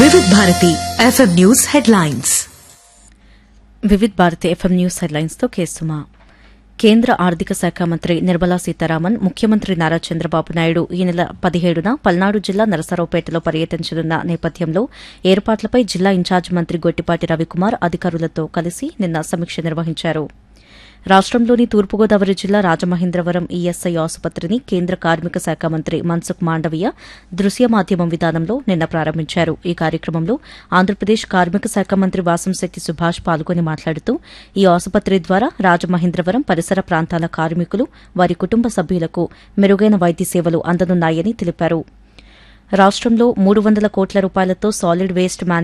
వివిధ Bharati FM news headlines Vividh Bharati FM news headlines తో కేసుమా కేంద్ర ఆర్థిక శాఖ మంత్రి నిర్మలా సీతారామన్ ముఖ్యమంత్రి నారా చంద్రబాబు నాయుడు ఈ నెల పదిహేడున పల్నాడు జిల్లా నరసరావుపేటలో పర్యటించనున్న నేపథ్యంలో ఏర్పాట్లపై జిల్లా ఇన్ఛార్జ్ మంత్రి గొట్టిపాటి రవికుమార్ అధికారులతో కలిసి నిన్న సమీక్ష నిర్వహించారు రాష్టంలోని తూర్పుగోదావరి జిల్లా రాజమహేంద్రవరం ఈఎస్ఐ ఆసుపత్రిని కేంద్ర కార్మిక శాఖ మంత్రి మన్సుఖ్ మాండవీయ దృశ్య మాధ్యమం విధానంలో నిన్న ప్రారంభించారు ఈ కార్యక్రమంలో ఆంధ్రప్రదేశ్ కార్మిక శాఖ మంత్రి వాసంశెట్టి సుభాష్ పాల్గొని మాట్లాడుతూ ఈ ఆసుపత్రి ద్వారా రాజమహేంద్రవరం పరిసర ప్రాంతాల కార్మికులు వారి కుటుంబ సభ్యులకు మెరుగైన వైద్య సేవలు అందనున్నాయని తెలిపారు రాష్టంలో మూడు వందల కోట్ల రూపాయలతో సాలిడ్ వేస్ట్